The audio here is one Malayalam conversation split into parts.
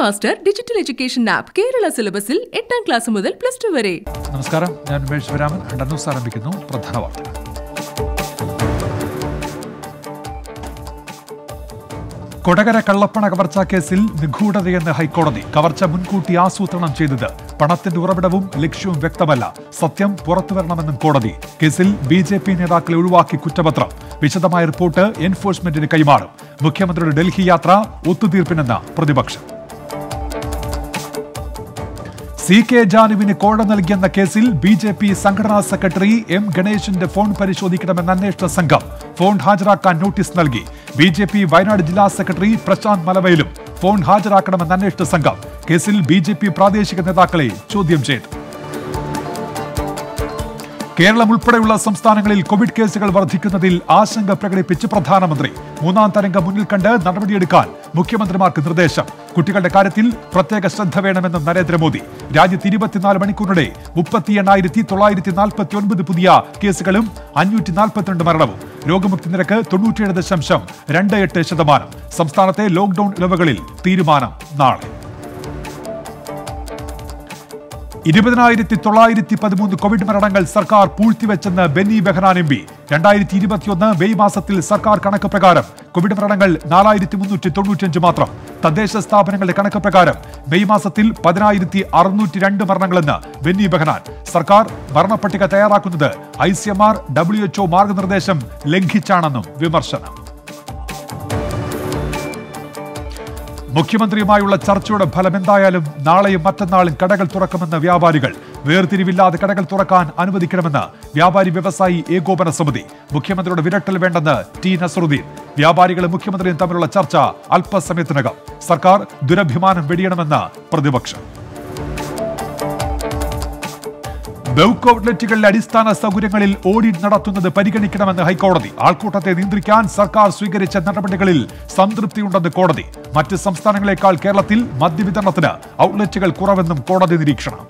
Master digital education app Kerala സിലബസിൽ എട്ടാം ക്ലാസ് മുതൽ പ്ലസ് ടു വരെ നമസ്കാരം ഞാൻ ഉമേഷ് ശിവരാമൻ ഹണ്ടർ ന്യൂസ് ആരംഭിക്കുന്നു പ്രധാന വാർത്തകൾ കൊടകര കള്ളപ്പണ കവർച്ചാ കേസിൽ നിഗൂഢതയെന്ന് ഹൈക്കോടതി കവർച്ച മുൻകൂട്ടി ആസൂത്രണം ചെയ്തത് പണത്തിന്റെ ഉറവിടവും ലക്ഷ്യവും വ്യക്തമല്ല സത്യം പുറത്തുവരണമെന്നും കോടതി കേസിൽ ബി ജെ പി നേതാക്കളെ ഒഴിവാക്കി കുറ്റപത്രം വിശദമായ റിപ്പോർട്ട് എൻഫോഴ്സ്മെന്റിന് കൈമാറും മുഖ്യമന്ത്രിയുടെ ഡൽഹി യാത്ര ഒത്തുതീർപ്പിനെന്ന് പ്രതിപക്ഷം സി കെ ജാനുവിന് കോഴ നൽകിയെന്ന കേസിൽ ബി ജെ പി സംഘടനാ സെക്രട്ടറി എം ഗണേശിന്റെ ഫോൺ പരിശോധിക്കണമെന്ന അന്വേഷണ സംഘം ഫോൺ ഹാജരാക്കാൻ നോട്ടീസ് നൽകി ബി ജെ പി വയനാട് ജില്ലാ സെക്രട്ടറി പ്രശാന്ത് മലവയിലും ഫോൺ ഹാജരാക്കണമെന്ന അന്വേഷണ സംഘം കേസിൽ ബി ജെ പി പ്രാദേശിക നേതാക്കളെ ചോദ്യം ചെയ്തു കേരളം ഉൾപ്പെടെയുള്ള സംസ്ഥാനങ്ങളിൽ കോവിഡ് കേസുകൾ വർദ്ധിക്കുന്നതിൽ ആശങ്ക പ്രകടിപ്പിച്ച് പ്രധാനമന്ത്രി മൂന്നാം തരംഗം മുന്നിൽ കണ്ട് നടപടിയെടുക്കാൻ മുഖ്യമന്ത്രിമാർക്ക് നിർദ്ദേശം കുട്ടികളുടെ കാര്യത്തിൽ പ്രത്യേക ശ്രദ്ധ വേണമെന്നും നരേന്ദ്രമോദി രാജ്യത്ത് ഇരുപത്തിനാല് മണിക്കൂറിനിടെ മുപ്പത്തി എണ്ണായിരത്തി തൊള്ളായിരത്തി നാൽപ്പത്തി ഒൻപത് പുതിയ കേസുകളും അഞ്ഞൂറ്റി നാൽപ്പത്തിരണ്ട് മരണവും രോഗമുക്തി നിരക്ക് തൊണ്ണൂറ്റിയേഴ് ദശാംശം രണ്ട് എട്ട് ശതമാനം സംസ്ഥാനത്തെ ലോക്ഡൌൺ ഇളവുകളിൽ തീരുമാനം നാളെ ഇരുപതിനായിരത്തി തൊള്ളായിരത്തി പതിമൂന്ന് കോവിഡ് മരണങ്ങൾ സർക്കാർ പൂഴ്ത്തിവെച്ചെന്ന് ബെന്നി ബെഹനാൻ എം പി രണ്ടായിരത്തി ഇരുപത്തിയൊന്ന് മെയ് മാസത്തിൽ സർക്കാർ കണക്ക് പ്രകാരം കോവിഡ് മരണങ്ങൾ നാലായിരത്തി മുന്നൂറ്റി തൊണ്ണൂറ്റിയഞ്ച് മാത്രം തദ്ദേശ സ്ഥാപനങ്ങളുടെ കണക്ക് പ്രകാരം മെയ് മാസത്തിൽ പതിനായിരത്തി അറുന്നൂറ്റി രണ്ട് മരണങ്ങളെന്ന് ബെന്നി ബെഹനാൻ സർക്കാർ മരണപ്പട്ടിക തയ്യാറാക്കുന്നത് I C M R W H O മാർഗനിർദ്ദേശം ലംഘിച്ചാണെന്നും വിമർശനം മുഖ്യമന്ത്രിയുമായുള്ള ചർച്ചയുടെ ഫലം എന്തായാലും നാളെയും മറ്റന്നാളും കടകൾ തുറക്കുമെന്ന് വ്യാപാരികൾ വേർതിരിവില്ലാതെ കടകൾ തുറക്കാൻ അനുവദിക്കണമെന്ന് വ്യാപാരി വ്യവസായി ഏകോപന സമിതി മുഖ്യമന്ത്രിയുടെ വിരട്ടൽ വേണ്ടെന്ന് ടി നസറുദ്ദീൻ വ്യാപാരികളും മുഖ്യമന്ത്രിയും തമ്മിലുള്ള ചർച്ച അല്പസമയത്തിനകം സർക്കാർ ദുരഭിമാനം വെടിയണമെന്ന് പ്രതിപക്ഷം ബെവ്കോ ഔട്ട്ലെറ്റുകളിലെ അടിസ്ഥാന സൗകര്യങ്ങളിൽ ഓഡിറ്റ് നടത്തുന്നത് പരിഗണിക്കണമെന്ന് ഹൈക്കോടതി ആൾക്കൂട്ടത്തെ നിയന്ത്രിക്കാൻ സർക്കാർ സ്വീകരിച്ച നടപടികളിൽ സംതൃപ്തിയുണ്ടെന്ന് കോടതി മറ്റ് സംസ്ഥാനങ്ങളെക്കാൾ കേരളത്തിൽ മദ്യവിതരണത്തിന് ഔട്ട്ലെറ്റുകൾ കുറവെന്നും കോടതി നിരീക്ഷണം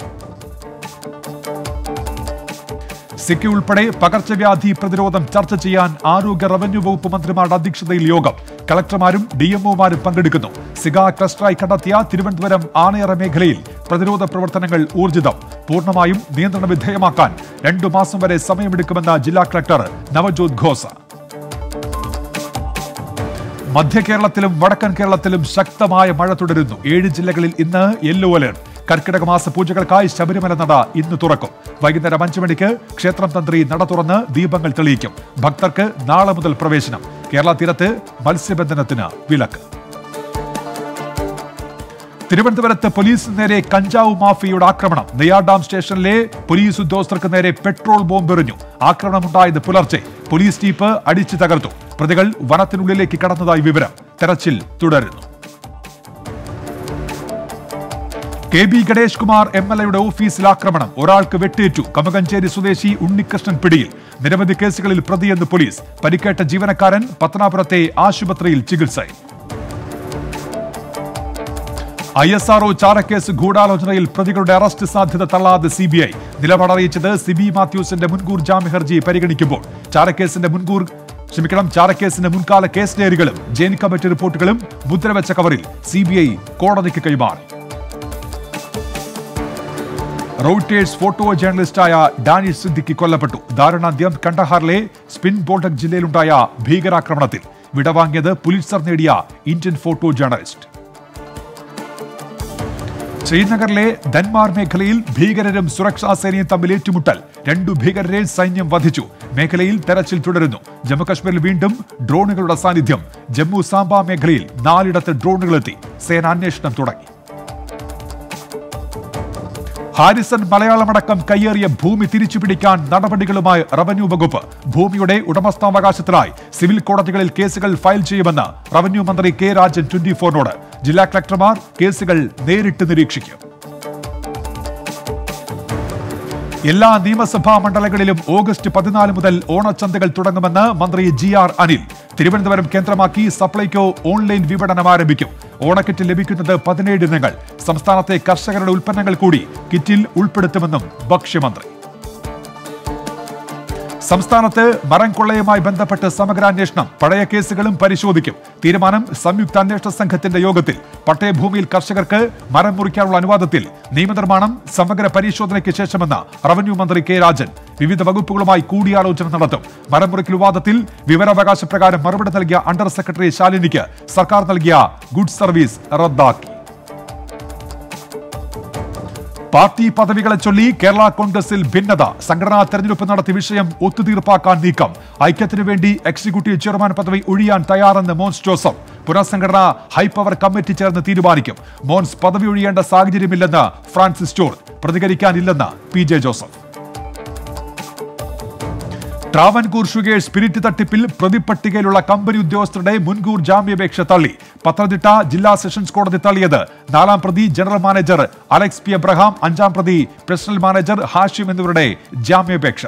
സിക്കി ഉൾപ്പെടെ പകർച്ചവ്യാധി പ്രതിരോധം ചർച്ച ചെയ്യാൻ ആരോഗ്യ റവന്യൂ വകുപ്പ് മന്ത്രിമാരുടെ അധ്യക്ഷതയിൽ യോഗം കളക്ടർമാരും ഡിഎംഒമാരും പങ്കെടുക്കുന്നു സിഗ ക്ലസ്റ്ററായി കണ്ടെത്തിയ തിരുവനന്തപുരം ആണയറ മേഖലയിൽ പ്രതിരോധ പ്രവർത്തനങ്ങൾ ഊർജിതം പൂർണ്ണമായും നിയന്ത്രണ വിധേയമാക്കാൻ രണ്ടു മാസം വരെ സമയമെടുക്കുമെന്ന് ജില്ലാ കളക്ടർ നവജോത് ഘോസ മധ്യ കേരളത്തിലും വടക്കൻ കേരളത്തിലും ശക്തമായ മഴ തുടരുന്നു ഏഴ് ജില്ലകളിൽ ഇന്ന് യെല്ലോ അലേർട്ട് കർക്കിടക മാസ പൂജകൾക്കായി ശബരിമല നട ഇന്ന് തുറക്കും വൈകുന്നേരം അഞ്ചു മണിക്ക് ക്ഷേത്രം തന്ത്രി നട തുറന്ന് ദീപങ്ങൾ തെളിയിക്കും ഭക്തർക്ക് നാളെ മുതൽ പ്രവേശനം കേരള തീരത്ത് മത്സ്യബന്ധനത്തിന് വിലക്ക് തിരുവനന്തപുരത്ത് പോലീസിന് നേരെ കഞ്ചാവ് മാഫിയയുടെ ആക്രമണം നെയ്യാർ ഡാം സ്റ്റേഷനിലെ പോലീസ് ഉദ്യോഗസ്ഥർക്ക് നേരെ പെട്രോൾ ബോംബ് എറിഞ്ഞു ആക്രമണമുണ്ടായത് പുലർച്ചെ പോലീസ് ജീപ്പ് അടിച്ചു തകർത്തു പ്രതികൾ വനത്തിനുള്ളിലേക്ക് കടന്നതായി വിവരം തെരച്ചിൽ തുടരുന്നു K B Ganesh Kumar M L എയുടെ ഓഫീസിൽ ആക്രമണം ഒരാൾക്ക് വെട്ടേറ്റു കമകഞ്ചേരി സ്വദേശി ഉണ്ണികൃഷ്ണൻ പിടിയിൽ നിരവധി കേസുകളിൽ പ്രതിയെന്ന് പോലീസ് പരിക്കേറ്റ ജീവനക്കാരൻ പത്തനാപുരത്തെ ആശുപത്രിയിൽ ചികിത്സയിൽ ഐ എസ് ആർഒ ചാരക്കേസ് ഗൂഢാലോചനയിൽ പ്രതികളുടെ അറസ്റ്റ് സാധ്യത തള്ളാതെ സി ബി ഐ നിലപാടറിയിച്ചത് സിബി മാത്യൂസിന്റെ മുൻകൂർ ജാമ്യ ഹർജി പരിഗണിക്കുമ്പോൾ ചാരക്കേസിന്റെ മുൻകൂർ ക്ഷമിക്കണം ചാരക്കേസിന്റെ മുൻകാല കേസ് ഡയറികളും ജയിൽ കമ്മിറ്റി റിപ്പോർട്ടുകളും മുദ്രവെച്ച കവറിൽ സി ബി ഐ കോടതിക്ക് കൈമാറി റോയിട്ടേഴ്സ് ഫോട്ടോ ജേർണലിസ്റ്റായ ഡാനിഷ് സിദ്ദിഖി കൊല്ലപ്പെട്ടു ദാരുണാന്ത്യം കണ്ടഹാറിലെ സ്പിൻ ബോൾഡക് ജില്ലയിലുണ്ടായ ഭീകരാക്രമണത്തിൽ വിടവാങ്ങിയത് പുലിറ്റ്സർ നേടിയ ഇന്ത്യൻ ഫോട്ടോ ജേർണലിസ്റ്റ് ശ്രീനഗറിലെ ധൻമാർ മേഖലയിൽ ഭീകരരും സുരക്ഷാ സേനയും തമ്മിൽ ഏറ്റുമുട്ടൽ രണ്ടു ഭീകരരെ സൈന്യം വധിച്ചു മേഖലയിൽ തെരച്ചിൽ തുടരുന്നു ജമ്മുകശ്മീരിൽ വീണ്ടും ഡ്രോണുകളുടെ സാന്നിധ്യം ജമ്മു സാംബ മേഖലയിൽ നാലിടത്ത് ഡ്രോണുകളെത്തി സേന അന്വേഷണം തുടങ്ങി ഹാരിസൺ മലയാളമടക്കം കയ്യേറിയ ഭൂമി തിരിച്ചുപിടിക്കാൻ നടപടികളുമായി റവന്യൂ വകുപ്പ് ഭൂമിയുടെ ഉടമസ്ഥാവകാശത്തിനായി സിവിൽ കോടതികളിൽ കേസുകൾ ഫയൽ ചെയ്യുമെന്ന് റവന്യൂ മന്ത്രി കെ രാജൻ ട്വന്റി ഫോറിനോട് ജില്ലാ കളക്ടർമാർ കേസുകൾ നേരിട്ട് നിരീക്ഷിക്കും എല്ലാ നിയമസഭാ മണ്ഡലങ്ങളിലും ഓഗസ്റ്റ് പതിനാല് മുതൽ ഓണച്ചന്തകൾ തുടങ്ങുമെന്ന് മന്ത്രി ജി ആർ അനിൽ തിരുവനന്തപുരം കേന്ദ്രമാക്കി സപ്ലൈകോ ഓൺലൈൻ വിപണനം ആരംഭിക്കും ഓണക്കിറ്റ് ലഭിക്കുന്നത് പതിനേഴ് ഇനങ്ങൾ സംസ്ഥാനത്തെ കർഷകരുടെ ഉൽപ്പന്നങ്ങൾ കൂടി കിറ്റിൽ ഉൾപ്പെടുത്തുമെന്നും ഭക്ഷ്യമന്ത്രി സംസ്ഥാനത്ത് മരം കൊള്ളയുമായി ബന്ധപ്പെട്ട് സമഗ്രാന്വേഷണം പഴയ കേസുകളും പരിശോധിക്കും തീരുമാനം സംയുക്ത അന്വേഷണ സംഘത്തിന്റെ യോഗത്തിൽ പട്ടയഭൂമിയിൽ കർഷകർക്ക് മരം മുറിക്കാനുള്ള അനുവാദത്തിൽ നിയമനിർമ്മാണം സമഗ്ര പരിശോധനയ്ക്ക് ശേഷമെന്ന് റവന്യൂ മന്ത്രി കെ രാജൻ വിവിധ വകുപ്പുകളുമായി കൂടിയാലോചന നടത്തും മരം മുറിക്കൽ വിവാദത്തിൽ വിവരാവകാശ പ്രകാരം മറുപടി നൽകിയ അണ്ടർ സെക്രട്ടറി ശാലിനിക്ക് സർക്കാർ നൽകിയ ഗുഡ് സർവീസ് റദ്ദാക്കി പാർട്ടി പദവികളെ ചൊല്ലി കേരള കോൺഗ്രസിൽ ഭിന്നത സംഘടനാ തെരഞ്ഞെടുപ്പ് നടത്തി വിഷയം ഒത്തുതീർപ്പാക്കാൻ നീക്കം ഐക്യത്തിനു വേണ്ടി എക്സിക്യൂട്ടീവ് ചെയർമാൻ പദവി ഒഴിയാൻ തയ്യാറെന്ന് മോൻസ് ജോസഫ് പുനഃസംഘടന ഹൈപ്പവർ കമ്മിറ്റി ചേർന്ന് തീരുമാനിക്കും മോൻസ് പദവി ഒഴിയേണ്ട സാഹചര്യമില്ലെന്ന് ഫ്രാൻസിസ് ജോർജ് പ്രതികരിക്കാനില്ലെന്ന് P J Joseph Travancore sugar spirit തട്ടിപ്പിൽ പ്രതിപട്ടികയിലുള്ള കമ്പനി ഉദ്യോഗസ്ഥരുടെ മുൻകൂർ ജാമ്യാപേക്ഷ തള്ളി പത്തനംതിട്ട ജില്ലാ സെഷൻസ് കോടതി തള്ളിയത് നാലാം പ്രതി general manager Alex P Abraham അഞ്ചാം പ്രതി പേഴ്സണൽ മാനേജർ ഹാഷിം എന്നിവരുടെ ജാമ്യാപേക്ഷ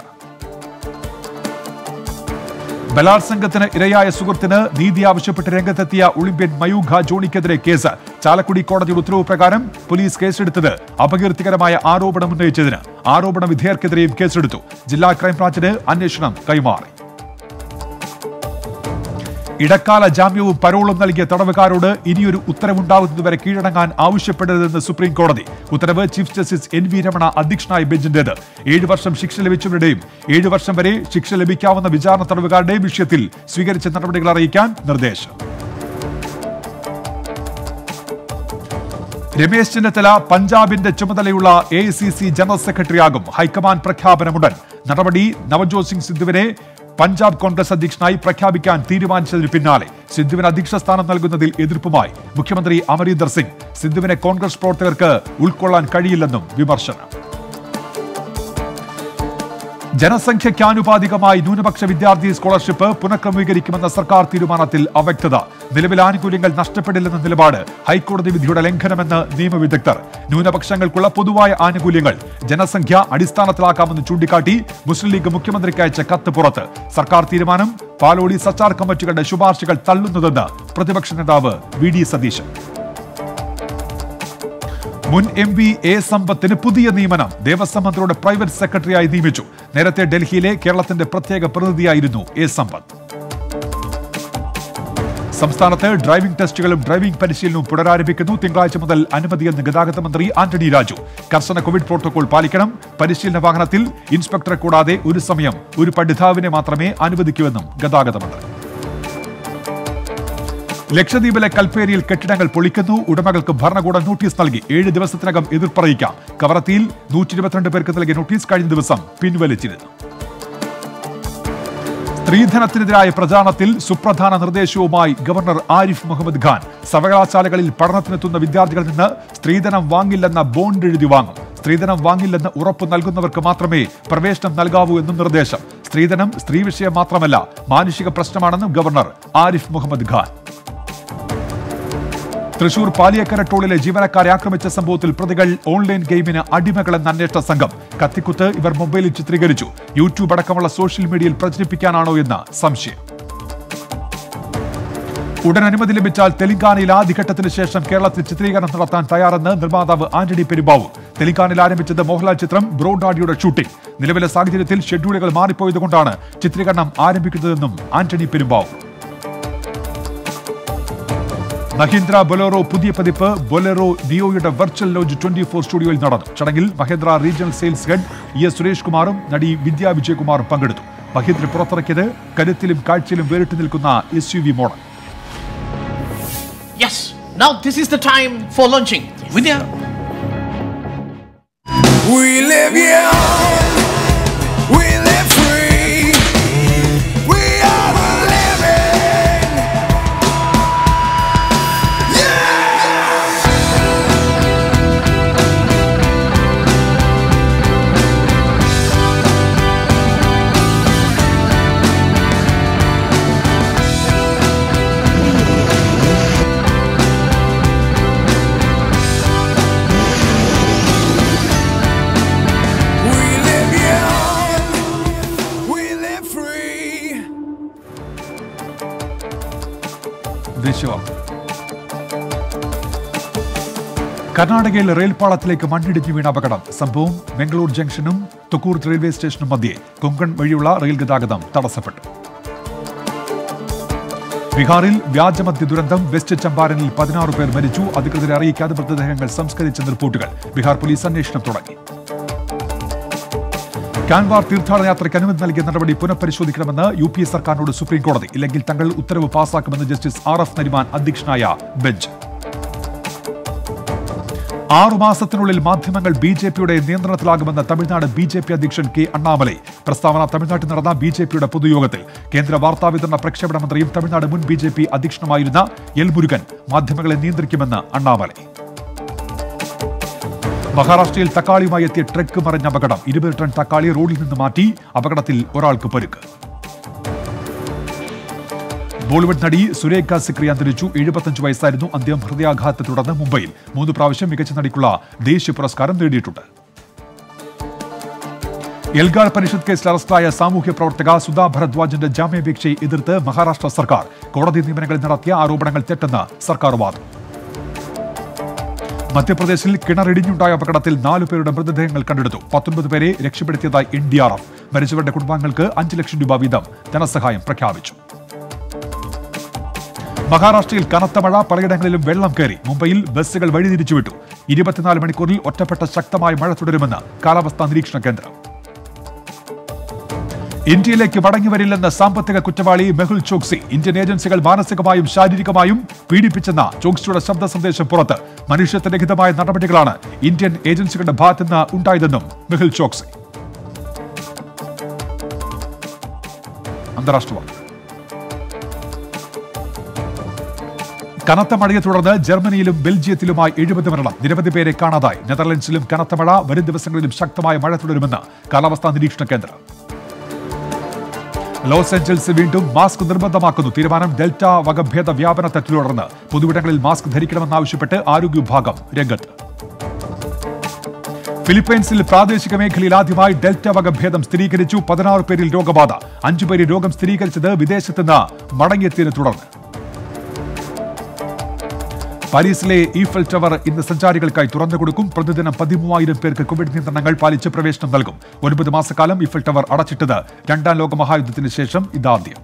ബലാത്സംഗത്തിന് ഇരയായ സുഹൃത്തിന് നീതി ആവശ്യപ്പെട്ട് രംഗത്തെത്തിയ ഒളിമ്പ്യൻ മയൂഖ ജോണിക്കെതിരെ കേസ് ചാലക്കുടി കോടതിയുടെ ഉത്തരവ് പ്രകാരം പോലീസ് കേസെടുത്തത് അപകീർത്തികരമായ ആരോപണം ഉന്നയിച്ചതിന് ആരോപണ വിധേയർക്കെതിരെയും കേസെടുത്തു ജില്ലാ ക്രൈംബ്രാഞ്ചിന് അന്വേഷണം കൈമാറി ഇടക്കാല ജാമ്യവും പരോളും നൽകിയ തടവുകാരോട് ഇനിയൊരു ഉത്തരവുണ്ടാകുന്നതുവരെ കീഴടങ്ങാൻ ആവശ്യപ്പെടരുതെന്ന് സുപ്രീം കോടതി ഉത്തരവ് chief justice N V Ramana അധ്യക്ഷനായ ബെഞ്ചിന്റേത് ഏഴു വർഷം ശിക്ഷ ലഭിച്ചവരുടെയും ഏഴു വർഷം വരെ ശിക്ഷ ലഭിക്കാവുന്ന വിചാരണ തടവുകാരുടെയും വിഷയത്തിൽ സ്വീകരിച്ച നടപടികൾ അറിയിക്കാൻ നിർദ്ദേശം രമേശ് ചെന്നിത്തല പഞ്ചാബിന്റെ ചുമതലയുള്ള എ ജനറൽ സെക്രട്ടറിയാകും ഹൈക്കമാൻഡ് പ്രഖ്യാപനമുടൻ നടപടി നവജോത് സിംഗ് സിദ്ധുവിനെ പഞ്ചാബ് കോൺഗ്രസ് അധ്യക്ഷനായി പ്രഖ്യാപിക്കാൻ തീരുമാനിച്ചതിന് പിന്നാലെ സിദ്ധുവിന് അധ്യക്ഷ സ്ഥാനം നൽകുന്നതിൽ എതിർപ്പുമായി മുഖ്യമന്ത്രി അമരീന്ദർ സിംഗ് സിദ്ധുവിനെ കോൺഗ്രസ് പ്രവർത്തകർക്ക് ഉൾക്കൊള്ളാൻ കഴിയില്ലെന്നും വിമർശനം ജനസംഖ്യയ്ക്കാനുപാതികമായി ന്യൂനപക്ഷ വിദ്യാർത്ഥി സ്കോളർഷിപ്പ് പുനഃക്രമീകരിക്കുമെന്ന സർക്കാർ തീരുമാനത്തിൽ അവ്യക്തത നിലവിലെ ആനുകൂല്യങ്ങൾ നഷ്ടപ്പെടില്ലെന്ന നിലപാട് ഹൈക്കോടതി വിധിയുടെ ലംഘനമെന്ന് നിയമവിദഗ്ധർ ന്യൂനപക്ഷങ്ങൾക്കുള്ള പൊതുവായ ആനുകൂല്യങ്ങൾ ജനസംഖ്യ അടിസ്ഥാനത്തിലാക്കാമെന്ന് ചൂണ്ടിക്കാട്ടി മുസ്ലിം ലീഗ് മുഖ്യമന്ത്രിക്ക് അയച്ച കത്ത് പുറത്ത് സർക്കാർ തീരുമാനം പാലോടി സച്ചാർ കമ്മിറ്റികളുടെ ശുപാർശകൾ തള്ളുന്നതെന്ന് പ്രതിപക്ഷ നേതാവ് വി ഡി സതീശൻ മുൻ എം പി എ സമ്പത്തിന് പുതിയ നിയമനം ദേവസ്വം മന്ത്രിയുടെ പ്രൈവറ്റ് സെക്രട്ടറിയായി നിയമിച്ചു നേരത്തെ ഡൽഹിയിലെ കേരളത്തിന്റെ പ്രത്യേക പ്രതിനിധിയായിരുന്നു എ സമ്പത്ത് സംസ്ഥാനത്ത് ഡ്രൈവിംഗ് ടെസ്റ്റുകളും ഡ്രൈവിംഗ് പരിശീലനവും പുനരാരംഭിക്കുന്നു തിങ്കളാഴ്ച മുതൽ അനുമതിയെന്ന് ഗതാഗത മന്ത്രി ആന്റണി രാജു കർശന കോവിഡ് പ്രോട്ടോകോൾ പാലിക്കണം പരിശീലന വാഹനത്തിൽ ഇൻസ്പെക്ടറെ കൂടാതെ ഒരു സമയം ഒരു പഠിതാവിനെ മാത്രമേ അനുവദിക്കൂവെന്നും ഗതാഗത മന്ത്രി ലക്ഷദ്വീപിലെ കൽപ്പേരിയിൽ കെട്ടിടങ്ങൾ പൊളിക്കുന്നു ഉടമകൾക്ക് ഭരണകൂടം നോട്ടീസ് നൽകി ഏഴ് ദിവസത്തിനകം എതിർപ്പറിയിക്കാം കവറത്തിയിൽ നൂറ്റി ഇരുപത്തിരണ്ട് പേർക്ക് നൽകിയ നോട്ടീസ് കഴിഞ്ഞ ദിവസം പിൻവലിച്ചിരുന്നു സ്ത്രീധനത്തിനെതിരായ പ്രചാരണത്തിൽ സുപ്രധാന നിർദ്ദേശവുമായി ഗവർണർ ആരിഫ് മുഹമ്മദ് ഖാൻ സർവകലാശാലകളിൽ പഠനത്തിനെത്തുന്ന വിദ്യാർത്ഥികളിൽ നിന്ന് സ്ത്രീധനം വാങ്ങില്ലെന്ന ബോണ്ട് എഴുതി വാങ്ങും സ്ത്രീധനം വാങ്ങില്ലെന്ന് ഉറപ്പ് നൽകുന്നവർക്ക് മാത്രമേ പ്രവേശനം നൽകാവൂ എന്നും നിർദ്ദേശം സ്ത്രീധനം സ്ത്രീ വിഷയം മാത്രമല്ല മാനുഷിക പ്രശ്നമാണെന്നും ഗവർണർ ആരിഫ് മുഹമ്മദ് ഖാൻ തൃശൂർ പാലിയക്കര ടോളിലെ ജീവനക്കാരെ ആക്രമിച്ച സംഭവത്തിൽ പ്രതികൾ ഓൺലൈൻ ഗെയിമിന് അടിമകളെന്ന അന്വേഷണ സംഘം കത്തിക്കുത്ത് ഇവർ മൊബൈലിൽ ചിത്രീകരിച്ചു യൂട്യൂബ് അടക്കമുള്ള സോഷ്യൽ മീഡിയയിൽ പ്രചരിപ്പിക്കാനാണോ എന്ന സംശയം ഉടൻ അനുമതി ലഭിച്ചാൽ തെലങ്കാനയിൽ ആദ്യഘട്ടത്തിന് ശേഷം കേരളത്തിൽ ചിത്രീകരണം നടത്താൻ തയ്യാറെന്ന് നിർമ്മാതാവ് ആന്റണി പെരുമ്പാവൂർ തെലങ്കാനയിൽ ആരംഭിച്ചത് മോഹൻലാൽ ചിത്രം ബ്രോഡാഡിയുടെ ഷൂട്ടിംഗ് നിലവിലെ സാഹചര്യത്തിൽ ഷെഡ്യൂളുകൾ മാറിപ്പോയതുകൊണ്ടാണ് ചിത്രീകരണം ആരംഭിക്കുന്നതെന്നും ആന്റണി പെരുമ്പാവൂർ മഹീന്ദ്ര ബൊലേറോ പുതിയ പതിപ്പ് ബൊലേറോ നിയോയുടെ വെർച്വൽ ലോഞ്ച് ട്വന്റി ഫോർ സ്റ്റുഡിയോയിൽ നടന്നു ചടങ്ങിൽ Mahindra regional sales head E S Suresh കുമാറും നടി വിദ്യാ വിജയകുമാറും പങ്കെടുത്തു മഹീന്ദ്ര പുറത്തിറക്കിയത് കരുത്തിലും കാഴ്ചയിലും വേറിട്ട് നിൽക്കുന്ന S U V model Yes, now this is the time for launching. Vidya. We live young, we live free. We are the living. Yeah! We live കർണാടകയിൽ റെയിൽപാളത്തിലേക്ക് മണ്ണിടിഞ്ഞു വീണ അപകടം സംഭവം ബംഗളൂർ ജംഗ്ഷനും തുക്കൂർ റെയിൽവേ സ്റ്റേഷനും മധ്യേ കൊങ്കൺ വഴിയുള്ള റെയിൽ ഗതാഗതം തടസ്സപ്പെട്ടു ബീഹാറിൽ വ്യാജമദ്യ ദുരന്തം വെസ്റ്റ് ചമ്പാരനിൽ പതിനാറ് പേർ മരിച്ചു അധികൃതരെ അറിയിക്കാതെ മൃതദേഹങ്ങൾ സംസ്കരിച്ച റിപ്പോർട്ടുകൾ ബീഹാർ പോലീസ് അന്വേഷണം തുടങ്ങി കാൻവാർ തീർത്ഥാടന യാത്രയ്ക്ക് അനുമതി നൽകിയ നടപടി പുനഃപരിശോധിക്കണമെന്ന് യു പി എ സർക്കാരിനോട് സുപ്രീം കോടതി ഇല്ലെങ്കിൽ തങ്ങൾ ഉത്തരവ് പാസാക്കുമെന്ന് ജസ്റ്റിസ് ആർ എഫ് നരിമാൻ അധ്യക്ഷനായ ബെഞ്ച് ആറുമാസത്തിനുള്ളിൽ മാധ്യമങ്ങൾ ബി ജെ പിയുടെ നിയന്ത്രണത്തിലാകുമെന്ന് തമിഴ്നാട് ബി ജെ പി അധ്യക്ഷൻ കെ അണ്ണാമലൈ പ്രസ്താവന തമിഴ്നാട്ടിൽ നടന്ന ബി ജെ പിയുടെ പൊതുയോഗത്തിൽ കേന്ദ്ര വാർത്താവിതരണ പ്രക്ഷേപണ മന്ത്രിയും തമിഴ്നാട് മുൻ ബി ജെ പി അധ്യക്ഷനുമായിരുന്ന എൽ മുരുകൻ മാധ്യമങ്ങളെ നിയന്ത്രിക്കുമെന്ന് അണ്ണാമലൈ മഹാരാഷ്ട്രയിൽ തക്കാളിയുമായി എത്തിയ ട്രക്ക് മറിഞ്ഞ അപകടം ഇരുപത് ടൺ തക്കാളി റോഡിൽ നിന്ന് മാറ്റി അപകടത്തിൽ ഒരാൾക്ക് പരുക്ക് ബോളിവുഡ് നടി സുരേഖ സിക്രി അന്തരിച്ചു എഴുപത്തഞ്ച് വയസ്സായിരുന്നു അന്ത്യം ഹൃദയാഘാതത്തെ തുടർന്ന് മുംബൈയിൽ മൂന്ന് പ്രാവശ്യം മികച്ച നടിക്കുള്ള ദേശീയ പുരസ്കാരം നേടിയിട്ടുണ്ട് എൽഗാർ പരിഷത്ത് കേസിൽ അറസ്റ്റായ സാമൂഹ്യ പ്രവർത്തക സുധാ ഭരദ്വാജിന്റെ ജാമ്യാപേക്ഷയെ എതിർത്ത് മഹാരാഷ്ട്ര സർക്കാർ കോടതി നിയമനങ്ങളിൽ നടത്തിയ ആരോപണങ്ങൾ തെറ്റെന്ന് സർക്കാർ വാദം മധ്യപ്രദേശിൽ കിണറിടിഞ്ഞുണ്ടായ അപകടത്തിൽ നാലു പേരുടെ മൃതദേഹങ്ങൾ കണ്ടെടുത്തു പത്തൊൻപത് പേരെ രക്ഷപ്പെടുത്തിയതായി എൻ ഡി ആർ എഫ് മരിച്ചവരുടെ കുടുംബാംഗങ്ങൾക്ക് അഞ്ച് ലക്ഷം രൂപ വീതം ധനസഹായം പ്രഖ്യാപിച്ചു മഹാരാഷ്ട്രയിൽ കനത്ത മഴ പലയിടങ്ങളിലും വെള്ളം കയറി മുംബൈയിൽ ബസ്സുകൾ വഴിതിരിച്ചുവിട്ടു ഇരുപത്തിനാല് മണിക്കൂറിൽ ഒറ്റപ്പെട്ട ശക്തമായ മഴ തുടരുമെന്ന് കാലാവസ്ഥാ നിരീക്ഷണ കേന്ദ്രം ഇന്ത്യയിലേക്ക് മടങ്ങിവരില്ലെന്ന സാമ്പത്തിക കുറ്റവാളി മെഹുൽ ചോക്സി ഇന്ത്യൻ ഏജൻസികൾ മാനസികമായും ശാരീരികമായും പീഡിപ്പിച്ചെന്ന ചോക്സിയുടെ ശബ്ദ സന്ദേശം പുറത്ത് മനുഷ്യത്വരഹിതമായ നടപടികളാണ് ഇന്ത്യൻ ഏജൻസികളുടെ ഭാഗത്തുനിന്ന് ഉണ്ടായതെന്നും മെഹുൽ ചോക്സി അന്താരാഷ്ട്ര വാർത്ത കനത്ത മഴയെ തുടർന്ന് ജർമ്മനിയിലും ബെൽജിയത്തിലുമായി എഴുപത് മരണം നിരവധി പേരെ കാണാതായി നെതർലൻഡ്സിലും കനത്ത മഴ വരും ദിവസങ്ങളിലും ശക്തമായ മഴ തുടരുമെന്ന് കാലാവസ്ഥാ നിരീക്ഷണ കേന്ദ്രം ലോസ് ഏഞ്ചൽസ് വീണ്ടും മാസ്ക് നിർബന്ധമാക്കുന്നു തീരുമാനം ഡെൽറ്റ വകഭേദ വ്യാപനത്തെ തുടർന്ന് പൊതുവിടങ്ങളിൽ മാസ്ക് ധരിക്കണമെന്നാവശ്യപ്പെട്ട് ആരോഗ്യ വിഭാഗം രംഗത്ത് ഫിലിപ്പൈൻസിൽ പ്രാദേശിക മേഖലയിൽ ആദ്യമായി ഡെൽറ്റ വകഭേദം സ്ഥിരീകരിച്ചു പതിനാറ് പേരിൽ രോഗബാധ അഞ്ചു പേരിൽ രോഗം സ്ഥിരീകരിച്ചത് വിദേശത്തുനിന്ന് മടങ്ങിയെത്തിയതിനെ തുടർന്ന് പാരീസിലെ ഈഫൽ ടവർ ഇന്ന് സഞ്ചാരികൾക്കായി തുറന്നുകൊടുക്കും പ്രതിദിനം പതിമൂവായിരം പേർക്ക് കോവിഡ് നിയന്ത്രണങ്ങൾ പാലിച്ച് പ്രവേശനം നൽകും ഒൻപത് മാസക്കാലം ഈഫൽ ടവർ അടച്ചിട്ടത് രണ്ടാം ലോക മഹായുദ്ധത്തിന് ശേഷം ഇതാദ്യം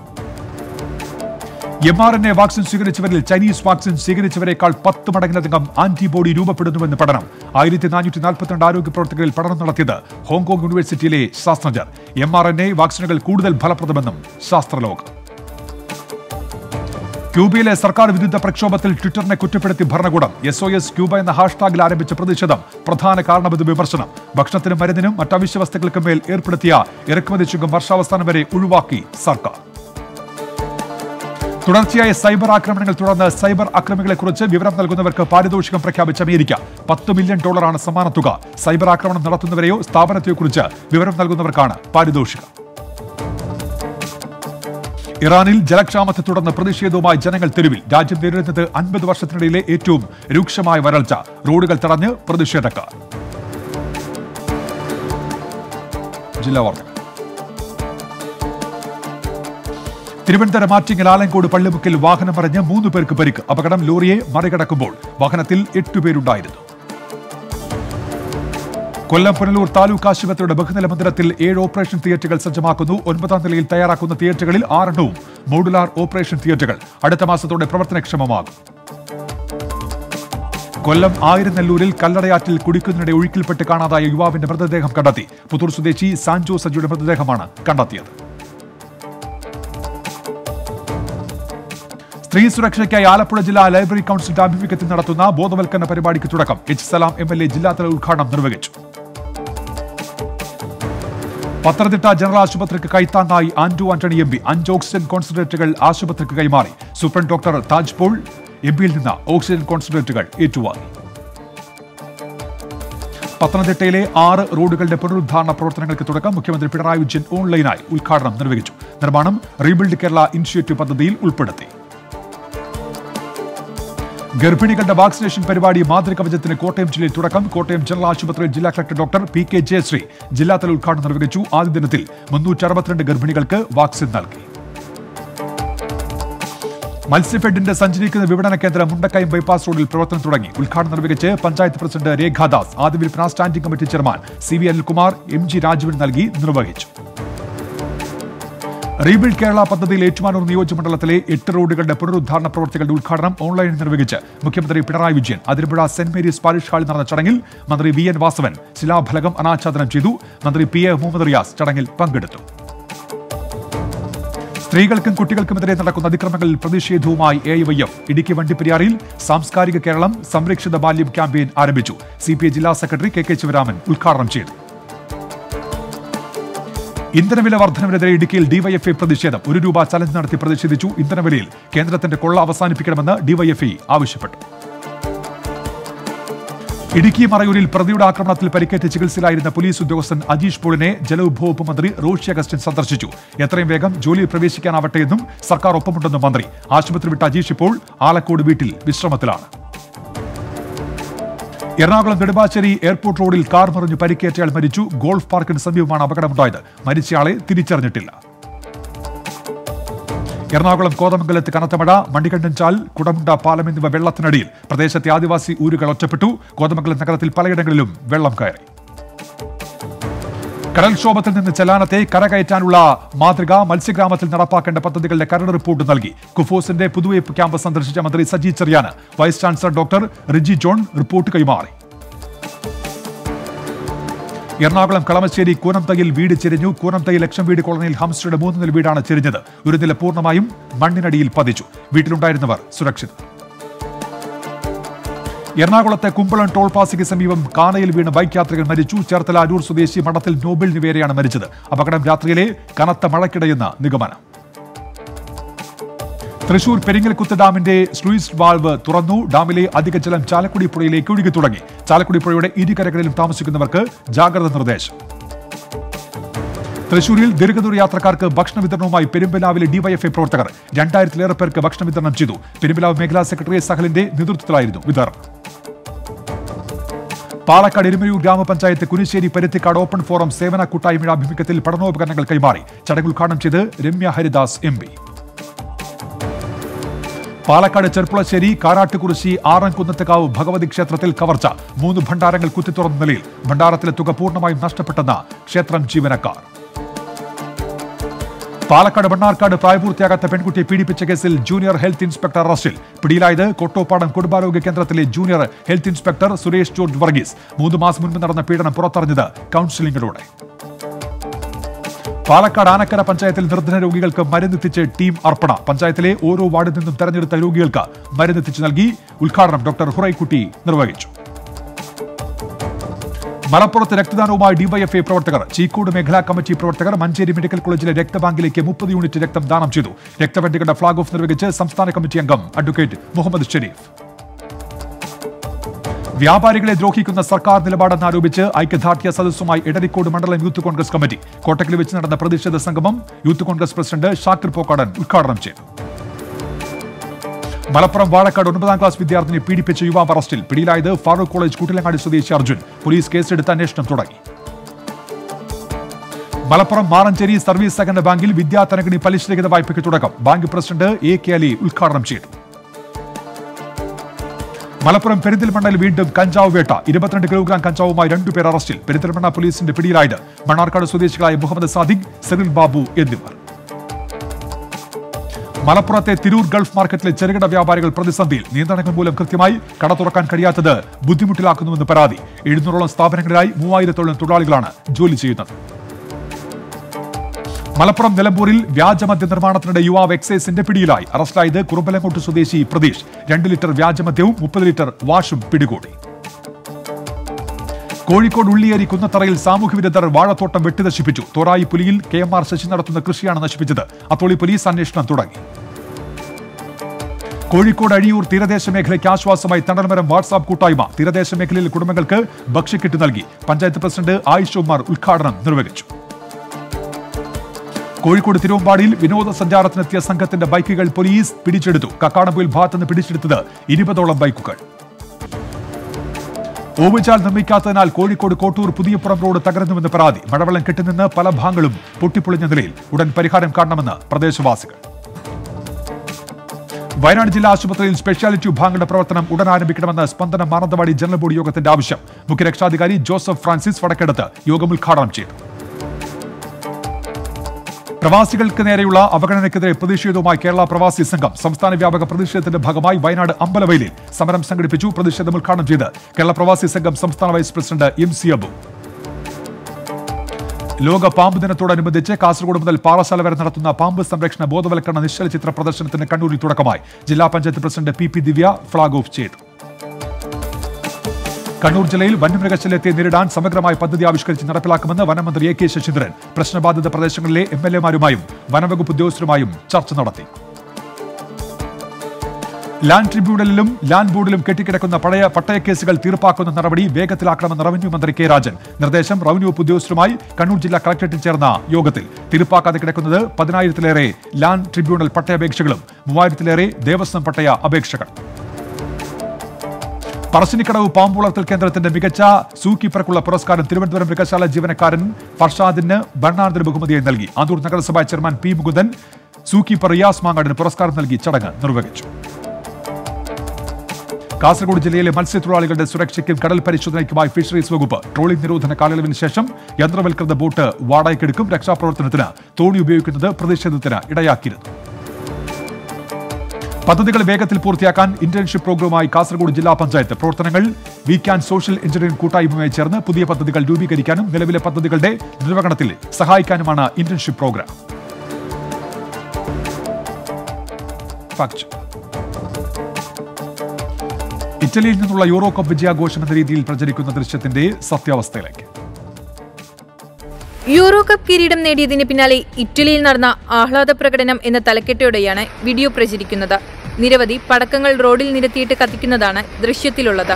M R N A vaccine സ്വീകരിച്ചവരിൽ ചൈനീസ് വാക്സിൻ സ്വീകരിച്ചവരെക്കാൾ പത്ത് മടങ്ങിലധികം ആന്റിബോഡി രൂപപ്പെടുന്നുവെന്ന് പഠനം ആയിരത്തി നാനൂറ്റി നാൽപ്പത്തിരണ്ട് ആരോഗ്യ പ്രവർത്തകരിൽ പഠനം നടത്തിയത് ഹോങ്കോങ് യൂണിവേഴ്സിറ്റിയിലെ ശാസ്ത്രജ്ഞർ എം ആർ എൻ എ വാക്സിനുകൾ കൂടുതൽ ഫലപ്രദമെന്നും ശാസ്ത്രലോകം ക്യൂബയിലെ സർക്കാർ വിരുദ്ധ പ്രക്ഷോഭത്തിൽ ട്വിറ്ററിനെ കുറ്റപ്പെടുത്തി ഭരണകൂടം എസ് ഒ എസ് ക്യൂബ എന്ന ഹാഷ്ടാഗിൽ ആരംഭിച്ച പ്രതിഷേധം പ്രധാന കാരണമെന്ന് വിമർശനം ഭക്ഷണത്തിനും മരുന്നിനും മറ്റവശ്യ വസ്തുക്കൾക്കും മേൽ ഏർപ്പെടുത്തിയ ഇറക്കുമതി ചുങ്കം വർഷാവസാനം വരെ ഒഴിവാക്കി സർക്കാർ തുടർച്ചയായ സൈബർ ആക്രമണങ്ങൾ തുടർന്ന് സൈബർ ആക്രമികളെക്കുറിച്ച് വിവരം നൽകുന്നവർക്ക് പാരിതോഷികം പ്രഖ്യാപിച്ച അമേരിക്ക പത്ത് മില്യൺ ഡോളറാണ് സമ്മാനത്തുക സൈബർ ആക്രമണം നടത്തുന്നവരെയോ സ്ഥാപനത്തെക്കുറിച്ച് വിവരം നൽകുന്നവർക്കാണ് പാരിതോഷികം ഇറാനിൽ ജലക്ഷാമത്തെ തുടർന്ന് പ്രതിഷേധവുമായി ജനങ്ങൾ തെരുവിൽ രാജ്യം നേരിടുന്നത് അൻപത് വർഷത്തിനിടയിലെ ഏറ്റവും രൂക്ഷമായ വരൾച്ച റോഡുകൾ തടഞ്ഞ് പ്രതിഷേധക്കാർ ജില്ലാ വാർത്തകൾ തിരുവനന്തപുരം ആറ്റിങ്ങൽ ആലങ്കോട് പള്ളിമുക്കിൽ വാഹനം മറിഞ്ഞ് മൂന്ന് പേർക്ക് പരിക്ക് അപകടം ലോറിയെ മറികടക്കുമ്പോൾ വാഹനത്തിൽ എട്ടുപേരുണ്ടായിരുന്നു കൊല്ലം പുനലൂർ താലൂക്ക് ആശുപത്രിയുടെ ബഹുനില മന്ദിരത്തിൽ ഏഴ് ഓപ്പറേഷൻ തിയേറ്ററുകൾ സജ്ജമാക്കുന്നു ഒൻപതാം നിലയിൽ തയ്യാറാക്കുന്ന തിയേറ്ററുകളിൽ ആറെണ്ണവും മോഡുലാർ ഓപ്പറേഷൻ തിയേറ്ററുകൾ അടുത്ത മാസത്തോടെ പ്രവർത്തനക്ഷമമാകും കൊല്ലം ആയിരനെല്ലൂരിൽ കല്ലടയാറ്റിൽ കുടിക്കുന്നതിനിടെ ഒഴുക്കിൽപ്പെട്ട് കാണാതായ യുവാവിന്റെ മൃതദേഹം കണ്ടെത്തി പുത്തൂർ സ്വദേശി സാൻജോ സജിയുടെ മൃതദേഹമാണ് കണ്ടെത്തിയത് സ്ത്രീ സുരക്ഷയ്ക്കായി ആലപ്പുഴ ജില്ലാ ലൈബ്രറി കൌൺസിലിന്റെ ആഭിമുഖ്യത്തിൽ നടത്തുന്ന ബോധവൽക്കരണ പരിപാടിക്ക് തുടക്കം H Salam M L A ജില്ലാതല ഉദ്ഘാടനം നിർവഹിച്ചു പത്തനംതിട്ട ജനറൽ ആശുപത്രിക്ക് കൈത്താങ്ങായി ആന്റു ആന്റണി എം പി അഞ്ച് ഓക്സിജൻ കോൺസെൻട്രേറ്റുകൾ ആശുപത്രിക്ക് കൈമാറി superintendent doctor Taj Paul M പിയിൽ നിന്ന് ഓക്സിജൻ കോൺസെൻട്രേറ്റുകൾ ഏറ്റുവാങ്ങി പത്തനംതിട്ടയിലെ ആറ് റോഡുകളുടെ പുനരുദ്ധാരണ പ്രവർത്തനങ്ങൾക്ക് തുടക്കം മുഖ്യമന്ത്രി പിണറായി വിജയൻ ഓൺലൈനായി ഉദ്ഘാടനം നിർവഹിച്ചു നിർമ്മാണം റീബിൽഡ് കേരള ഇനിഷ്യേറ്റീവ് പദ്ധതിയിൽ ഉൾപ്പെടുത്തി ഗർഭിണികളുടെ വാക്സിനേഷൻ പരിപാടി മാതൃകവചത്തിന് കോട്ടയം ജില്ലയിൽ തുടക്കം കോട്ടയം ജനറൽ ആശുപത്രിയിൽ ജില്ലാ collector doctor P K Jayashree ജില്ലാതല ഉദ്ഘാടനം നിർവഹിച്ചു ആദ്യ ദിനത്തിൽ മുന്നൂറ്റി അറുപത്തിരണ്ട് ഗർഭിണികൾക്ക് വാക്സിൻ നൽകി മത്സ്യഫെഡിന്റെ സഞ്ചരിക്കുന്ന വിപണന കേന്ദ്രം മുണ്ടക്കയം ബൈപ്പാസ് റോഡിൽ പ്രവർത്തനം തുടങ്ങി ഉദ്ഘാടനം നിർവഹിച്ച് പഞ്ചായത്ത് പ്രസിഡന്റ് രേഖാദാസ് ആദ്യ വിൽപ്പന standing committee chairman C V Anilkumar M G രാജുവിന് നൽകി നിർവഹിച്ചു റീബിൽഡ് കേരള പദ്ധതിയിൽ ഏറ്റുമാനൂർ നിയോജകമണ്ഡലത്തിലെ എട്ട് റോഡുകളുടെ പുനരുദ്ധാരണ പ്രവർത്തികളുടെ ഉദ്ഘാടനം ഓൺലൈനിൽ നിർവഹിച്ച് മുഖ്യമന്ത്രി Pinarayi Vijayan Athirampuzha Saint Mary's parish ഹാളിൽ നടന്ന ചടങ്ങിൽ മന്ത്രി വി എൻ വാസവൻ ശിലാഫലകം അനാച്ഛാദനം ചെയ്തു മന്ത്രി പി എ മുഹമ്മദ് റിയാസ് ചടങ്ങിൽ പങ്കെടുത്തു സ്ത്രീകൾക്കും കുട്ടികൾക്കുമെതിരെ നടക്കുന്ന അതിക്രമങ്ങളിൽ പ്രതിഷേധവുമായി എ വൈ എഫ് ഇടുക്കി വണ്ടിപ്പെരിയാറിൽ സാംസ്കാരിക കേരളം സംരക്ഷിത ബാല്യം ക്യാമ്പയിൻ ആരംഭിച്ചു സി പി ഐ ജില്ലാ സെക്രട്ടറി കെ കെ ശിവരാമൻ ഉദ്ഘാടനം ചെയ്തു ഇന്ധനവില വർധനവിനെതിരെ ഇടുക്കിയിൽ ഡിവൈഎഫ്ഐ പ്രതിഷേധം ഒരു രൂപ ചലഞ്ച് നടത്തി പ്രതിഷേധിച്ചു ഇന്ധനവിലയിൽ കേന്ദ്രത്തിന്റെ കൊള്ള അവസാനിപ്പിക്കണമെന്ന് ഡിവൈഎഫ്ഐ ആവശ്യപ്പെട്ടു ഇടുക്കി മറയൂരിൽ പ്രതിയുടെ ആക്രമണത്തിൽ പരിക്കേറ്റ് ചികിത്സയിലായിരുന്ന പോലീസ് ഉദ്യോഗസ്ഥൻ അജീഷ് പോളിനെ ജലവിഭവ വകുപ്പ് മന്ത്രി റോഷി അഗസ്റ്റിൻ സന്ദർശിച്ചു എത്രയും വേഗം ജോലിയിൽ പ്രവേശിക്കാനാവട്ടെ എന്നും സർക്കാർ ഒപ്പമുണ്ടെന്നും മന്ത്രി ആശുപത്രി വിട്ട അജീഷ് ഇപ്പോൾ ആലക്കോട് വീട്ടിൽ വിശ്രമത്തിലാണ് എറണാകുളം നെടുമ്പാശ്ശേരി എയർപോർട്ട് റോഡിൽ കാർ മറിഞ്ഞു പരിക്കേറ്റയാൾ മരിച്ചു ഗോൾഫ് പാർക്കിന് സമീപമാണ് അപകടമുണ്ടായത് മരിച്ചയാളെ തിരിച്ചറിഞ്ഞിട്ടില്ല എറണാകുളം കോതമംഗലത്ത് കനത്ത മഴ മണികണ്ഠൻചാൽ കുടമുണ്ട പാലം എന്നിവ വെള്ളത്തിനടിയിൽ പ്രദേശത്തെ ആദിവാസി ഊരുകൾ ഒറ്റപ്പെട്ടു കോതമംഗലം നഗരത്തിൽ പലയിടങ്ങളിലും വെള്ളം കയറി കടൽക്ഷോഭത്തിൽ നിന്ന് ചെലാനത്തെ കരകയറ്റാനുള്ള മാതൃക മത്സ്യഗ്രാമത്തിൽ നടപ്പാക്കേണ്ട പദ്ധതികളുടെ കരട് റിപ്പോർട്ട് നൽകി കുഫോസിന്റെ പുതുവൈപ്പ് ക്യാമ്പ് സന്ദർശിച്ച മന്ത്രി സജി ചെറിയാന് vice chancellor doctor Riji John report കൈമാറി എറണാകുളം കളമശ്ശേരി കൂനംതയിൽ വീട് ചെരിഞ്ഞു കൂനംതയിൽ ലക്ഷം വീട് കോളനിയിൽ ഹംസയുടെ മൂന്ന് നില വീടാണ് ചെരിഞ്ഞത് ഒരു നില പൂർണ്ണമായും മണ്ണിനടിയിൽ പതിച്ചു വീട്ടിലുണ്ടായിരുന്നവർ സുരക്ഷിതർ എറണാകുളത്തെ കുമ്പളം ടോൾ പാസിക്ക് സമീപം കാനയിൽ വീണ് ബൈക്ക് യാത്രികൻ മരിച്ചു ചേർത്തല അരൂർ സ്വദേശി മഠത്തിൽ നോബിൾ നിവേരയാണ് മരിച്ചത് അപകടം രാത്രിയിലെ കനത്ത മഴയ്ക്കിടയെന്ന് നിഗമനം തൃശൂർ പെരിങ്ങൽകുത്ത് ഡാമിന്റെ സ്ലൂയിസ് വാൾവ് തുറന്നു ഡാമിലെ അധിക ജലം ചാലക്കുടി പുഴയിലേക്ക് ഒഴുകി തുടങ്ങി ചാലക്കുടി പുഴയുടെ ഇരുകരകളിലും താമസിക്കുന്നവർക്ക് ജാഗ്രത നിർദ്ദേശം തൃശൂരിൽ ദീർഘദൂര യാത്രക്കാർക്ക് ഭക്ഷണ വിതരണവുമായി പെരുമ്പലാവിലെ ഡിവൈഎഫ്ഐ പ്രവർത്തകർ രണ്ടായിരത്തിലേറെ പേർക്ക് ഭക്ഷണ വിതരണം ചെയ്തു പെരുമ്പലാവ് മേഖലാ സെക്രട്ടറി സഹലിന്റെ നേതൃത്വത്തിലായിരുന്നു വിതരണം പാലക്കാട് എരുമയൂർ ഗ്രാമപഞ്ചായത്ത് കുരിശ്ശേരി പരുത്തിക്കാട് ഓപ്പൺ ഫോറം സേവന കൂട്ടായ്മയുടെ ആഭിമുഖ്യത്തിൽ പഠനോപകരണങ്ങൾ കൈമാറി ചടങ്ങ് ഉദ്ഘാടനം ചെയ്ത് രമ്യ ഹരിദാസ് എം പി പാലക്കാട് ചെർപ്പുളശ്ശേരി കാരാട്ടുകുറിശി ആറൻകുന്നത്തുകാവ് ഭഗവതി ക്ഷേത്രത്തിൽ കവർച്ച മൂന്ന് ഭണ്ഡാരങ്ങൾ കുത്തിത്തുറന്ന നിലയിൽ ഭണ്ഡാരത്തിലെ തുക പൂർണ്ണമായും നഷ്ടപ്പെട്ടെന്ന ക്ഷേത്രം ജീവനക്കാർ പാലക്കാട് മണ്ണാർക്കാട് പ്രായപൂർത്തിയാകാത്ത പെൺകുട്ടിയെ പീഡിപ്പിച്ച കേസിൽ ജൂനിയർ ഹെൽത്ത് ഇൻസ്പെക്ടർ അറസ്റ്റിൽ പിടിയിലായത് കൊട്ടോപ്പാടം കുടുംബാരോഗ്യ കേന്ദ്രത്തിലെ junior health inspector Suresh George Varghese മൂന്ന് മാസം മുൻപ് നടന്ന പീഡനം പുറത്തറിഞ്ഞത് കൌൺസിലിംഗിലൂടെ പാലക്കാട് ആനക്കര പഞ്ചായത്തിൽ നിർധന രോഗികൾക്ക് മരുന്നെത്തിച്ച് ടീം അർപ്പണ പഞ്ചായത്തിലെ ഓരോ വാർഡിൽ നിന്നും തെരഞ്ഞെടുത്ത രോഗികൾക്ക് മരുന്നെത്തിച്ച് നൽകി ഉദ്ഘാടനം ഡോക്ടർ ഹുറൈക്കുട്ടി നിർവഹിച്ചു മലപ്പുറത്ത് രക്തദാനവുമായി ഡിവൈഎഫ്ഐ പ്രവർത്തകർ ചീക്കോട് മേഖലാ കമ്മിറ്റി പ്രവർത്തകർ മഞ്ചേരി മെഡിക്കൽ കോളേജിലെ രക്തബാങ്കിലേക്ക് മുപ്പത് യൂണിറ്റ് രക്തം ദാനം ചെയ്തു രക്തവണ്ടികളുടെ ഫ്ളാഗ് ഓഫ് നിർവഹിച്ച് സംസ്ഥാന കമ്മിറ്റി അംഗം അഡ്വക്കേറ്റ് മുഹമ്മദ് ഷെരീഫ് വ്യാപാരികളെ ദ്രോഹിക്കുന്ന സർക്കാർ നിലപാടെന്ന് ആരോപിച്ച് ഐക്യദാർഢ്യ സദസ്സുമായി എടരിക്കോട് മണ്ഡലം യൂത്ത് കോൺഗ്രസ് കമ്മിറ്റി കോട്ടക്കലിൽ വെച്ച് നടന്ന പ്രതിഷേധ സംഗമം യൂത്ത് കോൺഗ്രസ് പ്രസിഡന്റ് ഷാക്കിർ പോക്കാടൻ ഉദ്ഘാടനം ചെയ്തു മലപ്പുറം വാഴക്കാട് ഒൻപതാം ക്ലാസ് വിദ്യാർത്ഥിനെ പീഡിപ്പിച്ച യുവാവ് അറസ്റ്റിൽ പിടിയിലായത് ഫാറൂഖ് കോളേജ് കൂട്ടിലങ്ങാടി സ്വദേശി അർജുൻ പോലീസ് കേസെടുത്ത് അന്വേഷണം തുടങ്ങി മലപ്പുറം മാറഞ്ചേരി സർവീസ് സഹകരണ ബാങ്കിൽ വിദ്യാതരംഗിണി പലിശരഹിത വായ്പയ്ക്ക് തുടക്കം bank president A K Ali ഉദ്ഘാടനം ചെയ്തു മലപ്പുറം പെരിന്തൽമണ്ണയിൽ വീണ്ടും കഞ്ചാവ് വേട്ട ഇരുപത്തിരണ്ട് കിലോഗ്രാം കഞ്ചാവുമായി രണ്ടുപേർ അറസ്റ്റിൽ പെരിന്തൽമണ്ണ പോലീസിന്റെ പിടിയിലായത് മണ്ണാർക്കാട് സ്വദേശികളായ മുഹമ്മദ് സാദിഖ് സെറിൽ ബാബു എന്നിവർ മലപ്പുറത്തെ തിരൂർ ഗൾഫ് മാർക്കറ്റിലെ ചെറുകിട വ്യാപാരികൾ പ്രതിസന്ധിയിൽ നിയന്ത്രണങ്ങൾ മൂലം കൃത്യമായി കട തുറക്കാൻ കഴിയാത്തത് ബുദ്ധിമുട്ടിലാക്കുന്നുവെന്ന് പരാതി എഴുന്നൂറോളം സ്ഥാപനങ്ങളിലായി മൂവായിരത്തോളം തൊഴിലാളികളാണ് ജോലി ചെയ്യുന്നത് മലപ്പുറം നിലമ്പൂരിൽ വ്യാജമദ്യ നിർമ്മാണത്തിനിടെ യുവാവ് എക്സൈസിന്റെ പിടിയിലായി അറസ്റ്റിലായത് കുറുമ്പലങ്ങോട്ട് സ്വദേശി പ്രതീഷ് രണ്ട് ലിറ്റർ വ്യാജമദ്യവും മുപ്പത് ലിറ്റർ വാഷും പിടികൂടി കോഴിക്കോട് ഉള്ളിയേരി കുന്നത്തറയിൽ സാമൂഹ്യ വിരുദ്ധർ വാഴത്തോട്ടം വെട്ടിനശിപ്പിച്ചു തോറായി പുലിയിൽ കെ എം ആർ ശശി നടത്തുന്ന കൃഷിയാണ് നശിപ്പിച്ചത് അത്തോളി പോലീസ് അന്വേഷണം തുടങ്ങി കോഴിക്കോട് അഴിയൂർ തീരദേശ മേഖലയ്ക്ക് ആശ്വാസമായി തണ്ടൽമരം വാട്സാപ്പ് കൂട്ടായ്മ തീരദേശ മേഖലയിൽ കുടുംബങ്ങൾക്ക് ഭക്ഷ്യക്കിറ്റ് നൽകി പഞ്ചായത്ത് പ്രസിഡന്റ് ആയിഷ ഉമാർ ഉദ്ഘാടനം നിർവഹിച്ചു കോഴിക്കോട് തിരുവമ്പാടിയിൽ വിനോദസഞ്ചാരത്തിനെത്തിയ സംഘത്തിന്റെ ബൈക്കുകൾ പോലീസ് പിടിച്ചെടുത്തു കക്കാടംപൊയിൽ ഭാഗത്തുനിന്ന് പിടിച്ചെടുത്തത് ഇരുപതോളം ബൈക്കുകൾ ഓവുചാൽ നിർമ്മിക്കാത്തതിനാൽ കോഴിക്കോട് കോട്ടൂർ പുതിയപ്പുറം റോഡ് തകർന്നുവെന്ന് പരാതി മഴവെള്ളം കെട്ടിനിന്ന് പല ഭാഗങ്ങളും പൊട്ടിപ്പൊളിഞ്ഞ നിലയിൽ ഉടൻ പരിഹാരം കാണണമെന്ന് പ്രദേശവാസികൾ വയനാട് ജില്ലാ ആശുപത്രിയിൽ സ്പെഷ്യാലിറ്റി വിഭാഗങ്ങളുടെ പ്രവർത്തനം ഉടൻ ആരംഭിക്കണമെന്ന് സ്പന്ദനം മാനന്തവാടി ജനറൽ ബോഡി യോഗത്തിന്റെ ആവശ്യം മുഖ്യരക്ഷാധികാരി ജോസഫ് ഫ്രാൻസിസ് വടക്കെടുത്ത് യോഗം ഉദ്ഘാടനം ചെയ്തു പ്രവാസികൾക്ക് നേരെയുള്ള അവഗണനയ്ക്കെതിരെ പ്രതിഷേധവുമായി കേരള പ്രവാസി സംഘം സംസ്ഥാന വ്യാപക പ്രതിഷേധത്തിന്റെ ഭാഗമായി വയനാട് അമ്പലവയലിൽ സമരം സംഘടിപ്പിച്ചു പ്രതിഷേധം ഉദ്ഘാടനം ചെയ്ത് കേരള പ്രവാസി സംഘം സംസ്ഥാന vice president M C Abu ലോക പാമ്പ് ദിനത്തോടനുബന്ധിച്ച് കാസർഗോഡ് മുതൽ പാറശാല വരെ നടത്തുന്ന പാമ്പ് സംരക്ഷണ ബോധവൽക്കരണ നിശ്ചല ചിത്ര പ്രദർശനത്തിന് കണ്ണൂരിൽ തുടക്കമായി ജില്ലാ panchayat president P P Divya flag off ചെയ്തു കണ്ണൂർ ജില്ലയിൽ വന്യമൃഗശല്യത്തെ നേരിടാൻ സമഗ്രമായ പദ്ധതി ആവിഷ്കരിച്ച് നടപ്പിലാക്കുമെന്ന് വനമന്ത്രി എ കെ ശശീന്ദ്രൻ പ്രശ്നബാധിത പ്രദേശങ്ങളിലെ എം എൽ എമാരുമായും വനവകുപ്പ് ഉദ്യോഗസ്ഥരുമായും ചർച്ച നടത്തി ലാൻഡ് ട്രിബ്യൂണലിലും ലാൻഡ് ബോർഡിലും കെട്ടിക്കിടക്കുന്ന പഴയ പട്ടയ കേസുകൾ തീർപ്പാക്കുന്ന നടപടി വേഗത്തിലാക്കണമെന്ന് റവന്യൂ മന്ത്രി കെ രാജൻ നിർദ്ദേശം റവന്യൂ വകുപ്പ് ഉദ്യോഗസ്ഥരുമായി കണ്ണൂർ ജില്ലാ കളക്ടറേറ്റിൽ ചേർന്ന യോഗത്തിൽ തീർപ്പാക്കാതെ കിടക്കുന്നത് പതിനായിരത്തിലേറെ ലാൻഡ് ട്രിബ്യൂണൽ പട്ടയാപേക്ഷകളും മൂവായിരത്തിലേറെ ദേവസ്വം പട്ടയ അപേക്ഷകൾ പറശ്ശിനിക്കടവ് പാമ്പ് വളർത്തൽ കേന്ദ്രത്തിന്റെ മികച്ച സൂ കീപ്പർക്കുള്ള പുരസ്കാരം തിരുവനന്തപുരം മൃഗശാല ജീവനക്കാരൻ ഫർഷാദിന് ഭരണാന്തര ബഹുമതിയായി നൽകി ആന്തൂർ നഗരസഭാ chairman P Mukundan zoo keeper Riyas മാങ്ങാടിന് പുരസ്കാരം നൽകി ചടങ്ങ് നിർവഹിച്ചു കാസർഗോഡ് ജില്ലയിലെ മത്സ്യത്തൊഴിലാളികളുടെ സുരക്ഷയ്ക്കും കടൽ പരിശോധനയ്ക്കുമായി ഫിഷറീസ് വകുപ്പ് ട്രോളിംഗ് നിരോധന കാലയളവിന് ശേഷം യന്ത്രവൽകൃത ബോട്ട് വാടകയ്ക്കെടുക്കും രക്ഷാപ്രവർത്തനത്തിന് തോണി ഉപയോഗിക്കുന്നത് പ്രതിഷേധത്തിന് ഇടയാക്കിയിരുന്നു പദ്ധതികൾ വേഗത്തിൽ പൂർത്തിയാക്കാൻ ഇന്റേൺഷിപ്പ് പ്രോഗ്രാമായി കാസർഗോഡ് ജില്ലാ പഞ്ചായത്ത് പ്രവർത്തനങ്ങൾ വീക്ക് ആൻഡ് സോഷ്യൽ എഞ്ചിനീയറിംഗ് കൂട്ടായ്മയുമായി ചേർന്ന് പുതിയ പദ്ധതികൾ രൂപീകരിക്കാനും നിലവിലെ പദ്ധതികളുടെ നിർവഹണത്തിൽ സഹായിക്കാനുമാണ് ഇന്റേൺഷിപ്പ് പ്രോഗ്രാം ഫാക്ട് ചെക്ക്. ഇറ്റലിയിൽ നിന്നുള്ള യൂറോ കപ്പ് വിജയാഘോഷം എന്ന രീതിയിൽ പ്രചരിക്കുന്ന ദൃശ്യത്തിന്റെ സത്യാവസ്ഥയിലേക്ക് യൂറോ കപ്പ് കിരീടം നേടിയതിന് പിന്നാലെ ഇറ്റലിയിൽ നടന്ന ആഹ്ലാദ പ്രകടനം എന്ന തലക്കെട്ടോടെയാണ് വീഡിയോ പ്രചരിക്കുന്നത് നിരവധി പടക്കങ്ങൾ റോഡിൽ നിരത്തിയിട്ട് കത്തിക്കുന്നതാണ് ദൃശ്യത്തിലുള്ളത്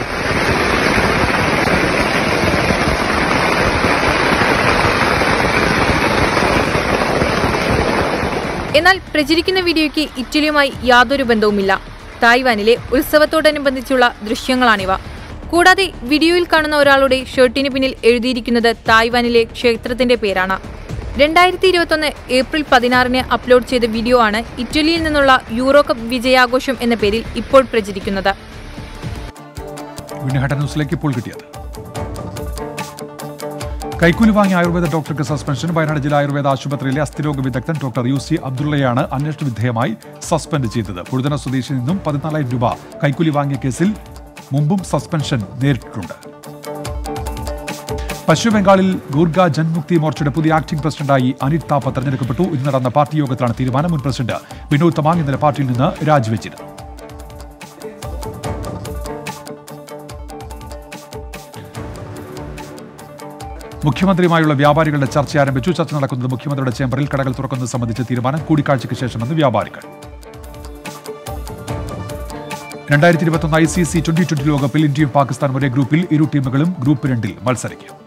എന്നാൽ പ്രചരിക്കുന്ന വീഡിയോയ്ക്ക് ഇറ്റലിയുമായി യാതൊരു ബന്ധവുമില്ല തായ്വാനിലെ ഉത്സവത്തോടനുബന്ധിച്ചുള്ള ദൃശ്യങ്ങളാണിവ കൂടാതെ വീഡിയോയിൽ കാണുന്ന ഒരാളുടെ ഷർട്ടിന് പിന്നിൽ എഴുതിയിരിക്കുന്നത് തായ്വാനിലെ ക്ഷേത്രത്തിന്റെ പേരാണ് രണ്ടായിരത്തി ഇരുപത്തൊന്ന് ഏപ്രിൽ പതിനാറിന് അപ്ലോഡ് ചെയ്ത വീഡിയോ ആണ് ഇറ്റലിയിൽ നിന്നുള്ള യൂറോ കപ്പ് വിജയാഘോഷം എന്ന പേരിൽ ഇപ്പോൾ പ്രചരിക്കുന്നത് വിനഹട്ട ന്യൂസിലേക്ക് ഇപ്പോൾ കിട്ടിയത് കൈക്കൂലി വാങ്ങിയ ആയുർവേദ ഡോക്ടർക്ക് സസ്പെൻഷൻ വയനാട് ജില്ലാ ആയുർവേദ ആശുപത്രിയിലെ അസ്ഥിരോഗ വിദഗ്ധൻ ഡോക്ടർ യു സി അബ്ദുള്ളയാണ് അന്വേഷണ വിധേയമായി സസ്പെൻഡ് ചെയ്തത് പുഴുതന സ്വദേശിയിൽ നിന്നും പതിനാലായിരം രൂപ കൈക്കൂലി വാങ്ങിയ കേസിൽ മുമ്പും സസ്പെൻഷൻ നേരിട്ടിട്ടുണ്ട് പശ്ചിമബംഗാളിൽ ഗൂർഗ ജൻമുക്തി മോർച്ചയുടെ പുതിയ ആക്ടിംഗ് പ്രസിഡന്റായി അനിത് താപ്പ തെരഞ്ഞെടുക്കപ്പെട്ടു ഇന്ന് നടന്ന പാർട്ടി യോഗത്തിലാണ് തീരുമാനം മുൻ പ്രസിഡന്റ് വിനോദ് തമാങ് ഇന്നലെ പാർട്ടിയിൽ നിന്ന് രാജിവെച്ചിരുന്നു മുഖ്യമന്ത്രിയുമായുള്ള വ്യാപാരികളുടെ ചർച്ച ആരംഭിച്ചു ചർച്ച നടക്കുന്നത് മുഖ്യമന്ത്രിയുടെ ചേംബറിൽ കടകൾ തുറക്കുന്നത് സംബന്ധിച്ച തീരുമാനം കൂടിക്കാഴ്ചയ്ക്ക് ശേഷമെന്ന് വ്യാപാരികൾ രണ്ടായിരത്തി ഇരുപത്തൊന്ന് I C C twenty twenty ലോകകപ്പിൽ ഇന്ത്യയും പാകിസ്ഥാനും ഒരേ ഗ്രൂപ്പിൽ ഇരു ടീമുകളും ഗ്രൂപ്പ് രണ്ടിൽ മത്സരിക്കും